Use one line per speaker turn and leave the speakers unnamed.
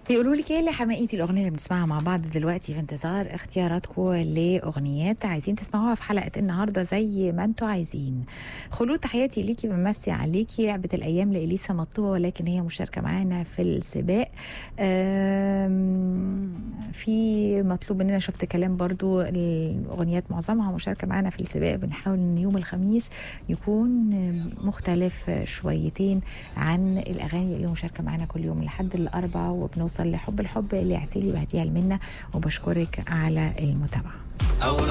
بيقولوا لك ايه اللي حماقيتي الاغنيه اللي بنسمعها مع بعض دلوقتي في انتظار اختياراتكم لاغنيات عايزين تسمعوها في حلقه النهارده زي ما انتوا عايزين خلود تحياتي ليكي بمسي عليكي لعبه الايام لاليسا مطوه ولكن هي مشاركه معانا في السباق آم، في مطلوب مننا شفت كلام برضو الاغنيات معظمها مشاركه معانا في السباق بنحاول ان يوم الخميس يكون مختلف شويتين عن الاغاني اللي مشاركه معانا كل يوم لحد الاربعاء وبنوصل لحب الحب اللي عسيلي بهديها لمنا وبشكرك على المتابعه